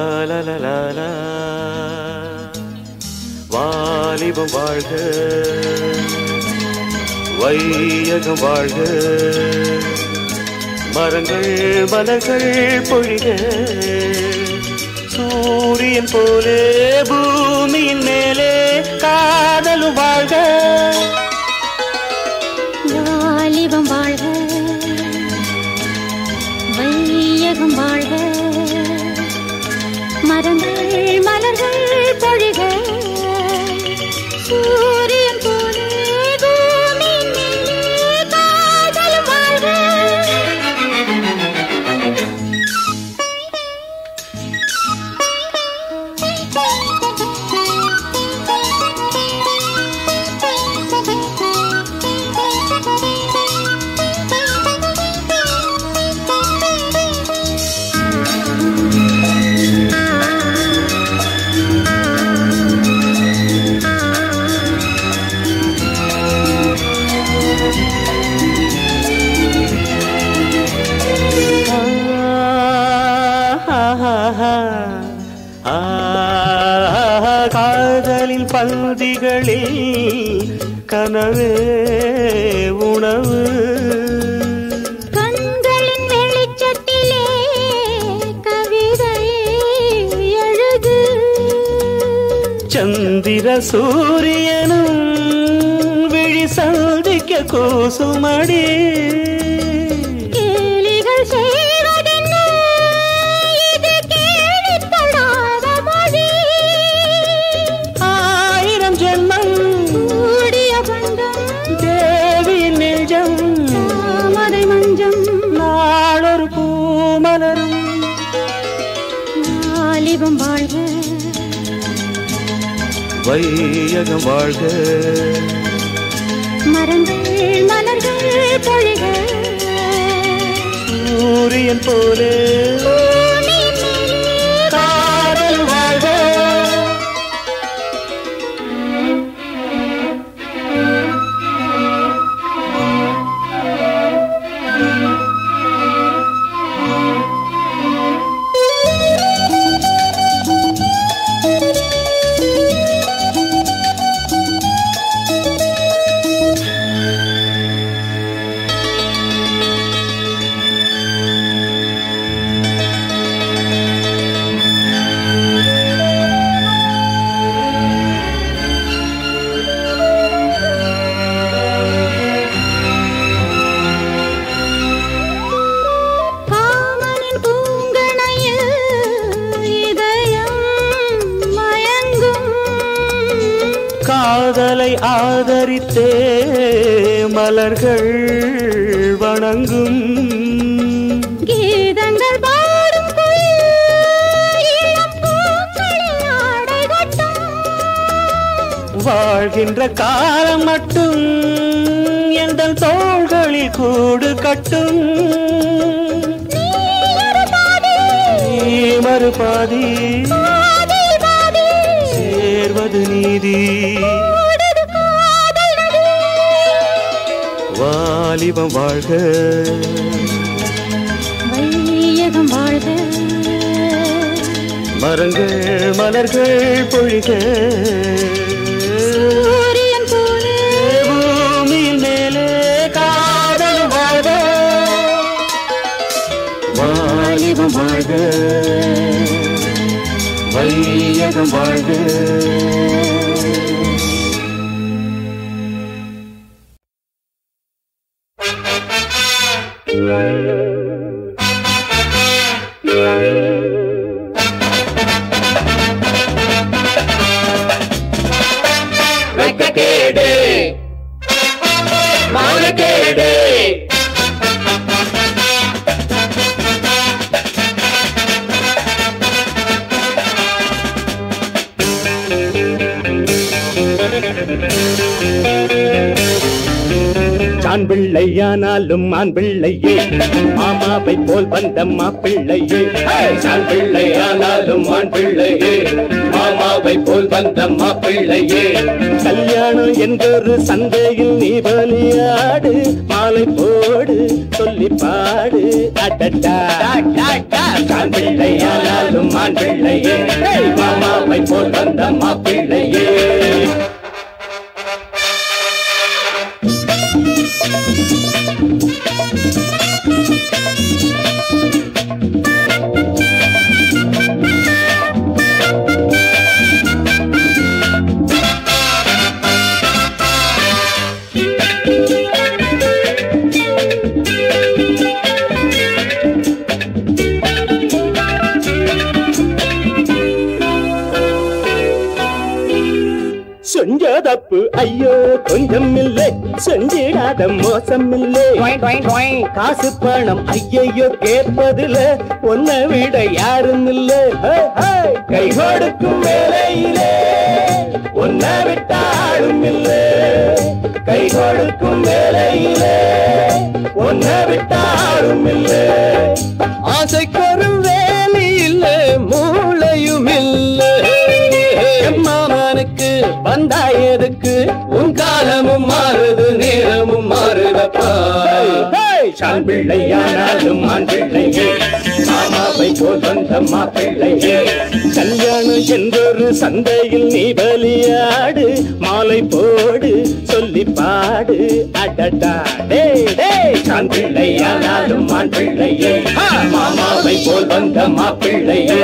லா லா லா லா வாலிபம் வாழ்க வையகம் வாழ்க மரங்கள் மலர்கள் பொழிக சூரியன் போலே பூமியின் மேலே காதலும் வாழ்க வாலிபம் வாழ்க வையகம் வாழ்க மரங்கள் மலர்கள் பொழிக சூரியன் போலே பூமியின் மேலே காதலும் வாழ்க ஆ, காதலின் பந்திகளில் கனவே உணவு கண்களின் வெளிச்சத்திலே கவிதை எழுது சந்திர சூரியனும் விழி சந்திக்க கூசுமடி கேலிகள் செய்வதென்ன இது கேள்விப்படாத மொழி ஆயிரம் ஜென்மம் கூடிய பந்தம் தேவியின் நெஞ்சம் தாமரை மஞ்சம் நாளொரு பூமலரும் வாலிபம் வாழ்க வையகம் வாழ்க மரங்கள் மலர்கள் பொழிக சூரியன் போலே பூமியின் மேலே காதல் வாழ்க காமனின் பூங்கணையில் இதயம் மயங்கும் காதலை ஆதரித்தே மலர்கள் வணங்கும் கீதங்கள் பாடும் குயில் இளம் பூக்களில் ஆடை கட்டும் வாழ்கின்ற காலம் மட்டும் எந்த தோள்களில் கூடு கட்டும் நீ ஒரு பாதி நீ மறுபாதி பாதி பாதி சேர்வது நீதி ஓடுது காதல் நதி வாலிபம் வாழ்க வையகம் வாழ்க மரங்கள் மலர்கள் பொழிக சூரியன் போலே பூமியின் மேலே காதல் வாழ்க வாலிபம் வாழ்க வையகம் வாழ்க வெட்கக்கேடு மானக்கேடு ஆண் பிள்ளையானாலும் ஆண் பிள்ளையே மாமாவை போல் வந்த மாப்பிள்ளையே ஆண் பிள்ளை ஆனாலும் ஆண் பிள்ளையே மாமாவை போல் வந்த மாப்பிள்ளையே கல்யாணம் என்றொரு சந்தையில் நீ பலியாடு மாலை போடு சொல்லி சொல்லி பாடு அடடா ஆண் பிள்ளையானாலும் ஆண் பிள்ளையே மாமாவை போல் வந்த மாப்பிள்ளையே செஞ்ச தப்பு ஐயோ கொஞ்சம் இல்லை செஞ்சிடாத மோசம் இல்லை காசு பணம் ஐயையோ கேட்பதில்ல உன்னை விட யாரும் இல்ல கை கொடுக்கும் வேலையிலே உன்னை விட்டாலும் இல்ல கை கொடுக்கும் வேலையிலே உன்னை விட்டாலும் இல்ல ஆசைக்கொரு வேலை இல்ல மூளையும் இல்ல மாமனுக்கு வந்தா எதுக்கு உன் காலமும் மாறுது நேரமும் மாறுதப்பா ஆண் பிள்ளையானாலும் ஆண் பிள்ளையே மாமாவை போல் வந்த மாப்பிள்ளையே கல்யாணம் என்றொரு சந்தையில் நீ பலியாடு மாலை போடு சொல்லி பாடு அடடா டே டே ஆண் பிள்ளையானாலும் ஆண் பிள்ளையே மாமாவை போல் வந்த மாப்பிள்ளையே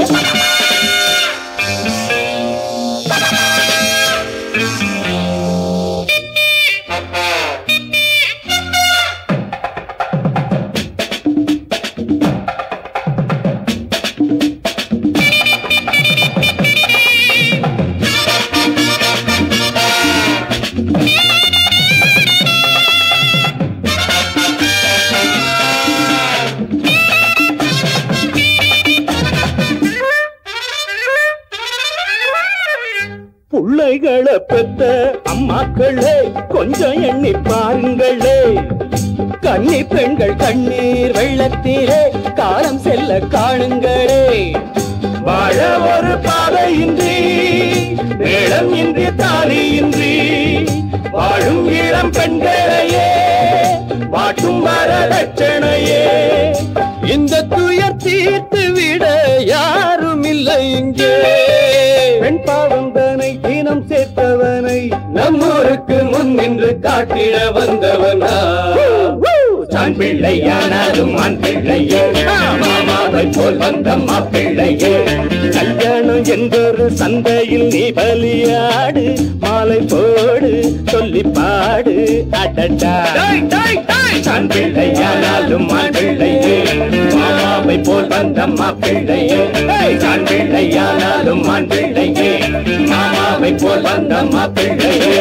பிள்ளைகளை பெத்த அம்மாக்களே கொஞ்சம் எண்ணி பாருங்களே கன்னி பெண்கள் கண்ணீர் வெள்ளத்திலே காலம் செல்ல காணுங்களே வாழ ஒரு பாதையின்றி வேளம் இன்றி தாலியின்றி வாழும் இளம் பெண்களையே வாட்டும் வரதட்சணையே இந்த துயர் தீர்த்து விட யாரும் இல்லை இங்கே பெண் பாவந்தனை தினம் சேர்த்தவனை நம்மூருக்கு முன் நின்று காட்டிட வந்தவனா ஆண் பிள்ளையானாலும் ஆண் பிள்ளையே மாமாவை போல் வந்த மாப்பிள்ளையே கல்யாணம் என்றொரு சந்தையில் நீ பலியாடு மாலை போடு சொல்லி பாடு அடடா ஆண் பிள்ளையானாலும் ஆண் பிள்ளையே மாமாவை போல் வந்த மாப்பிள்ளையே ஆண் பிள்ளையானாலும் ஆண் பிள்ளையே மாமாவை போல் வந்த மாப்பிள்ளையே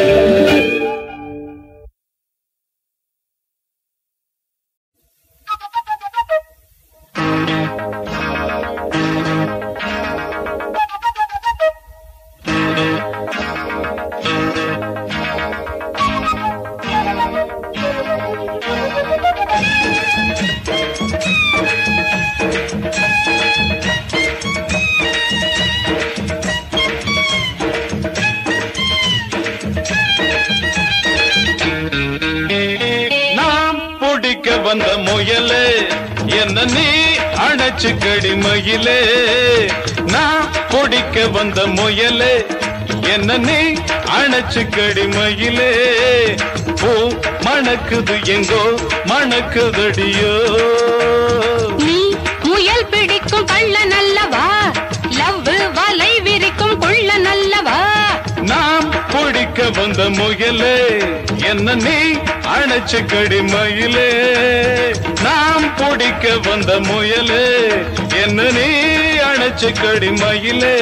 நாம் பிடிக்க வந்த முயலே என்ன நீ அணைச்சு கடிமயிலே நான் பிடிக்க வந்த முயலே என்ன நீ அணைச்சு கடிமயிலே பூ மணக்குது எங்கோ மணக்குதடியோ நீ முயல் பிடிக்கும் கள்ள நல்லவா லவ் வலை விரிக்கும் கொள்ள நல்லவா நாம் பிடிக்க வந்த முயலே என்ன நீ அணைச்சு கடிமயிலே நாம் பிடிக்க வந்த முயலே என்ன நீ அணைச்சு கடிமயிலே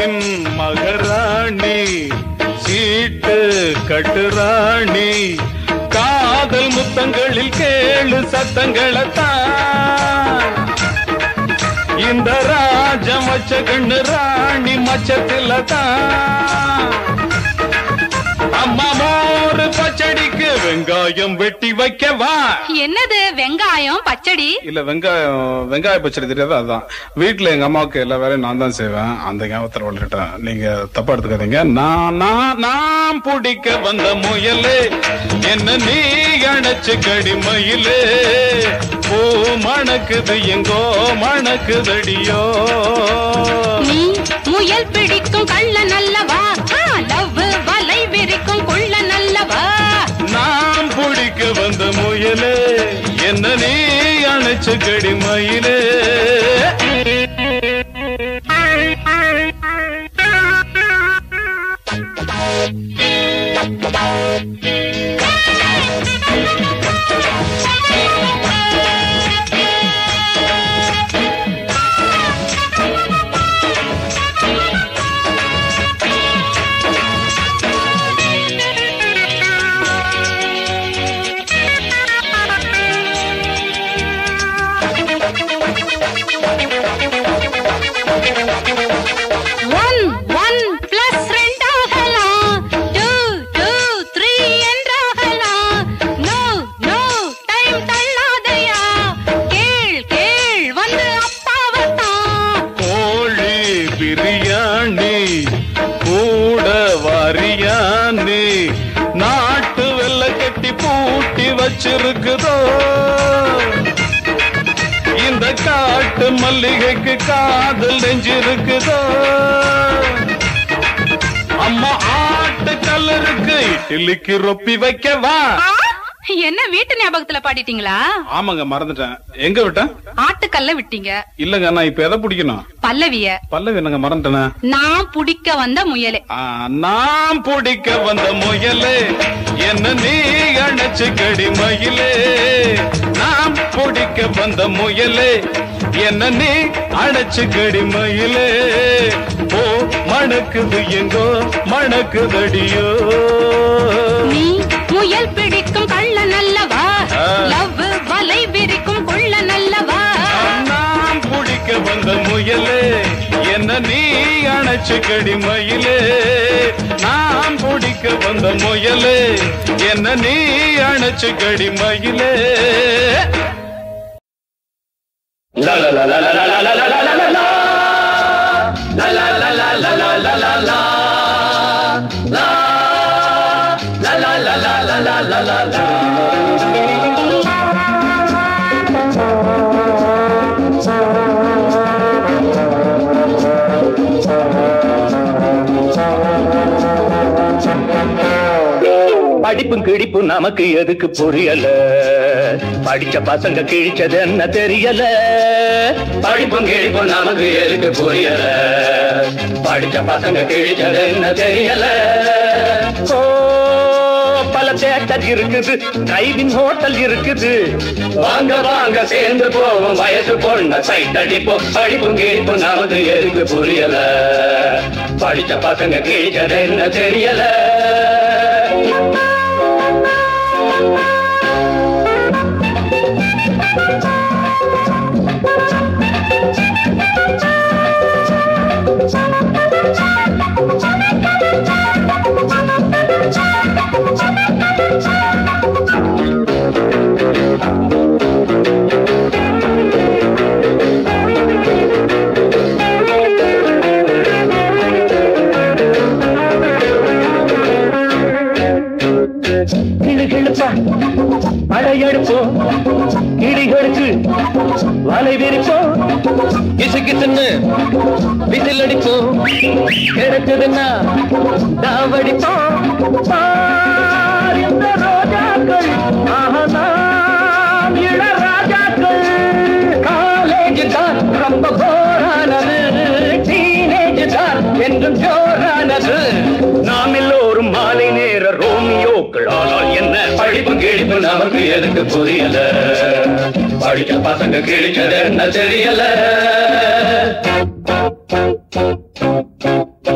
என் மகராணி சீட்டு கட்டுராணி காதல் முத்தங்களில் கேளு சத்தங்களைத்தான் இந்த ராஜ மச்ச கண்ணு ராணி மச்சத்தில தான் அம்மா மோரு பச்சடிக்கு வெங்காயம் வெட்டி வைக்கவா என்னது வெங்காயம் பச்சடி இல்ல வெங்காயம் வெங்காய பச்சடி தெரியாது அதுதான் வீட்டுல எங்க அம்மாவுக்கு எல்லா வேலையும் நான் தான் செய்வேன் அந்த ஞாபகத்தில் வளர்ட்டேன் நீங்க தப்பா எடுத்துக்காதீங்க நான் நான் நான் பிடிக்க வந்த முயலே என்ன நீ அணைச்சு கடி மயிலே பூ மணக்குது எங்கோ மணக்குதடியோ நீ முயல் பிடிக்கும் கள்ள நல்லவா லவ் வலை விரிக்கும் கொள்ள நல்லவா நான் பிடிக்க வந்த முயலே என்ன நீ அணைச்சு கடி மயிலே ஒன் ஒன் பிளஸ் ரெண்டாகலாம் டூ டூ த்ரீ என்றாகலாம் நோ நோ டைம் தள்ளாதையா கேள் கேள் வந்து அப்பாவத்தான் கோழி பிரியாணி கூட வாரியானி நாட்டு வெள்ள கட்டி பூட்டி வச்சிருக்குதோ இந்த காட்டு மல்லிகைக்கு காதல் நெஞ்சிருக்குதோ அம்மா ஆட்டு கல் இருக்கு இட்லிக்கு ரொப்பி வைக்கவா ஆ, என்ன வீட்டு ஞாபகத்துல பாடிட்டீங்களா ஆமாங்க மறந்துட்டேன் எங்க விட்டேன் ஆட்டுக்கல்ல விட்டீங்க இல்லங்க நான் இப்ப எதை பிடிக்கணும் பல்லவிய பல்லவி என்னங்க மறந்துட்டேனே நான் புடிக்க வந்த முயலே ஆ, நான் பிடிக்க வந்த முயலே என்ன நீ அணைச்சு கடி மயிலே நான் பிடிக்க வந்த முயலே என்ன நீ அணைச்சு கடி மயிலே ஓ மணக்குது எங்கோ மணக்குதடியோ நீ முயல் பிடிக்கும் கள்ள நல்லவா ஆ. லவ் வலை விரிக்கும் கொள்ள நல்லவா நான் பிடிக்க வந்த முயலே என்ன நீ அணைச்சு கடி மயிலே நான் பிடிக்க வந்த முயலே என்ன நீ அணைச்சு கடி மயிலே La la la la la la la la la la la la. La la la la la la la la la. La. La la la la la la la la la. படிப்பும் கிடிப்பும் நமக்கு எதுக்கு புரியல படிச்ச பசங்க கிழிச்சது என்ன தெரியல படிப்பும் கிழிப்பும் நமக்கு எதுக்கு புரியல படிச்ச பசங்க கிழிச்சது என்ன தெரியல ஓ பல தேட்டர் இருக்குது டிரைவிங் ஹோட்டல் இருக்குது வாங்க வாங்க சேர்ந்து போவோம் வயசு பொண்ண சைட் அடிப்போம் படிப்பும் கிழிப்பும் நமக்கு எதுக்கு புரியல படிச்ச பசங்க கிழிச்சது என்ன தெரியல கிளுகிழுப்பா படையெடுப்போம் இடிகளுக்கு வலை விரிப்போம் கிசு கிசுன்னு விசில் அடிப்போம் கிடைச்சதுன்னா தாவடிப்போம் பார் இந்த ரோஜாக்கள் ஆஹா நாம் இளராஜாக்கள் காலேஜ் தான் ரொம்ப போரானது டீனேஜ் தான் என்றும் ஜோரானது நாம் எல்லோரும் மாலை நேர ரோமியோக்கள் ஆனால் என்ன படிப்பு கிழிப்பு நமக்கு எதுக்கு புரியல படிச்ச பசங்க கிழிச்சது என்ன தெரியல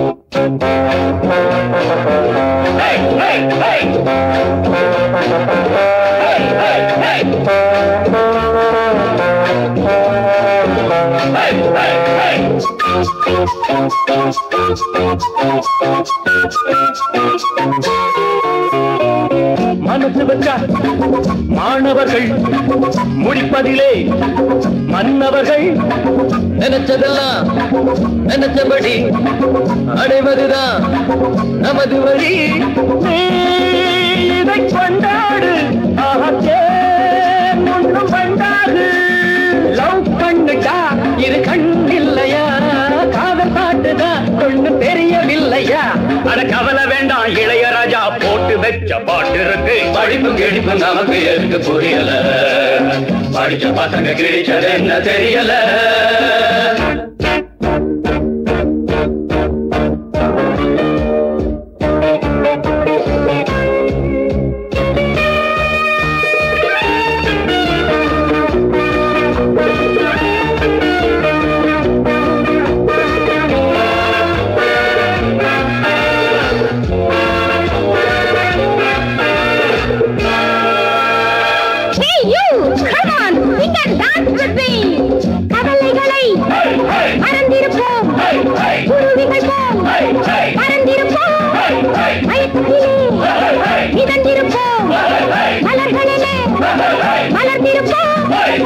மனசு வச்சா மாணவர்கள் முடிப்பதிலே மன்னவர்கள் நினைச்சதெல்லாம் நினைச்சபடி அடைவதுதான் நமது வழி நீ இதை கொண்டாடு ஆகத்தே முன்னும் பண்டாடு லவ் கண்ணுட்டா இது கண் இல்லையா காதல் பாட்டுதா ஒண்ணு தெரியவில்லையா அட கவலை வேண்டாம் இளையராஜா போட்டு வச்ச பாட்டு இருக்கு படிப்பு கிழிப்பு நமக்கு எதுக்கு புரியல படிச்ச பசங்க கிழிச்சது என்ன தெரியல Hey you, come on, sing and dance with me. கவலைகளை மறந்திருப்போம் குருவிகள் போம் மறந்திருப்போம் மயக்கத்திலே மிதந்திருப்போம் மலர்களிலே மலர்ந்திருப்போம்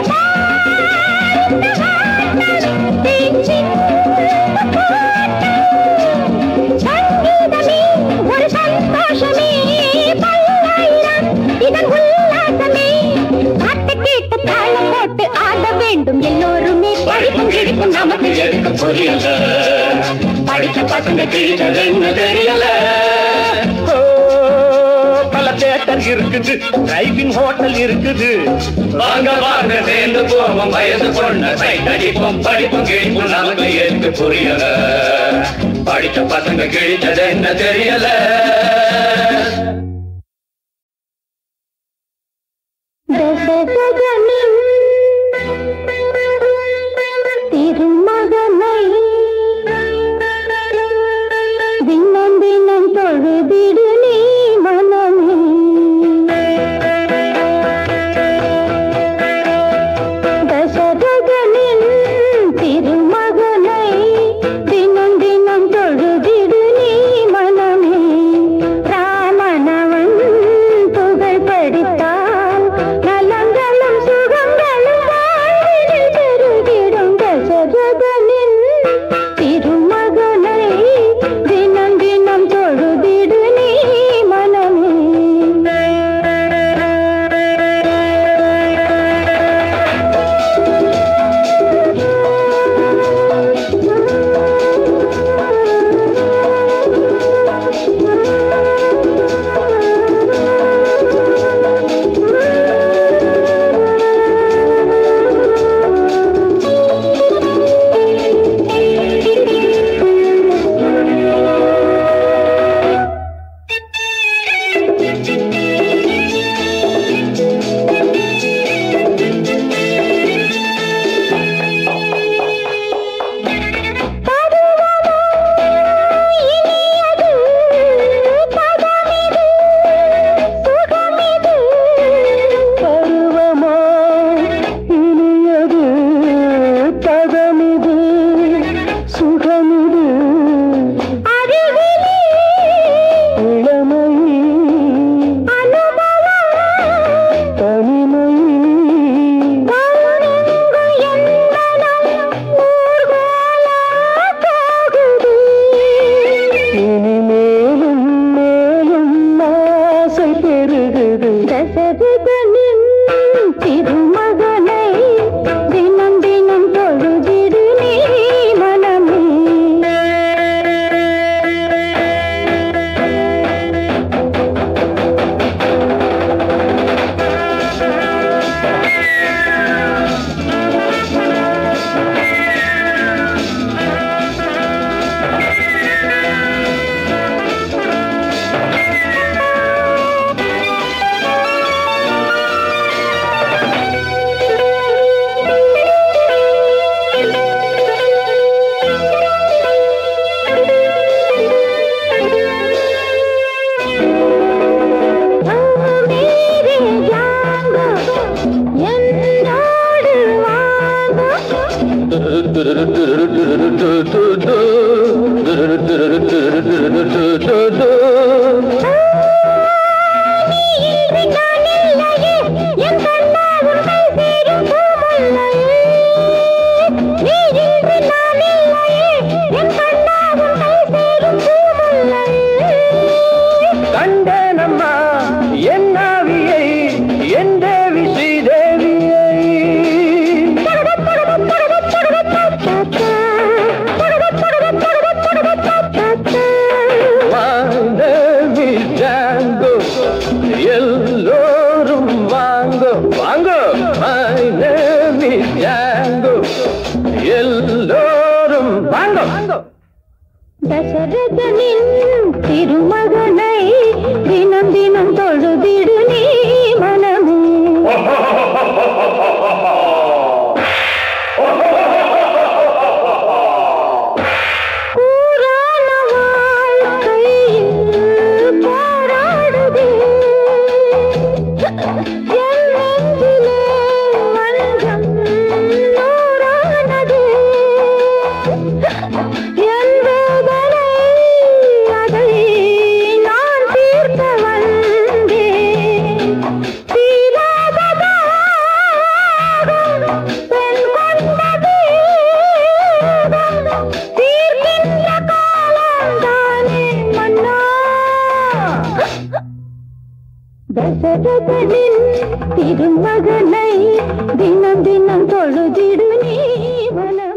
சங்கீதமே ஒரு சந்தோஷமே பல்லாயிரம் இதன் உல்லாசமே பாட்டு கேட்டு தாளம் போட்டு ஆட வேண்டும் எல்லோருமே படிப்பும் கிழிப்பும் நமக்கு எதுக்கு புரியல படிச்ச பசங்க கிழிச்சது என்ன தெரியல ஓ, பல தேட்டர் இருக்குது டிரைவிங் ஹோட்டல் இருக்குது வாங்க வாங்க சேர்ந்து போவோம் வயசு பொண்ண சைட் அடிப்போம் படிப்பும் கிழிப்பும் நமக்கு எதுக்கு புரியல படிச்ச பசங்க கிழிச்சது என்ன தெரியல தசகனின் திருமகனை தினம் தினம் தொழுதிடு நீ மனமே தசரகனின் திருமகனை தினம் தினம் தொழுதிடு நீ மனமே ராமனவன் புகழ் படித்தால் நலங்களும் சுகங்களும் வாழ்வினில் பெருகிடும் தசரகனின் திருமகனை தினம் தினம் தொழுதிடு நீ பருவமோ இனியது பதமிது சுகமிது இளமை தனிமை இனி மேலும் மேலும் ஆசை பெருகுது தசரதனின் திருமகனை தினம் தினம் தொழுதிடு நீ மனமே மேரே ஜாங்கோ என்னோடு வாங்கோ கண்டனம்மா என் ஆவியை என் தேவி ஸ்ரீதேவியை My name is Django. எல்லோரும் வாங்க வாங்க My name is Django. எல்லோரும் வாங்க வாங்க தசரதனின் திருமகனை தினம் தினம் தொழுதிடு நீ மனமே கூறான வாழ்க்கையில் போராடுதே என் நெஞ்சிலே வஞ்சம் நூறானதே என் வேதனை அதை நான் தீர்க்க வந்தேன் தீராத தாகம் பெண் கொண்ட தீபம் தீர்க்கின்ற காலம்தானே மன்னா தசரதனின் திருமகனை தினம் தினம் தொழுதிடு நீ மனம்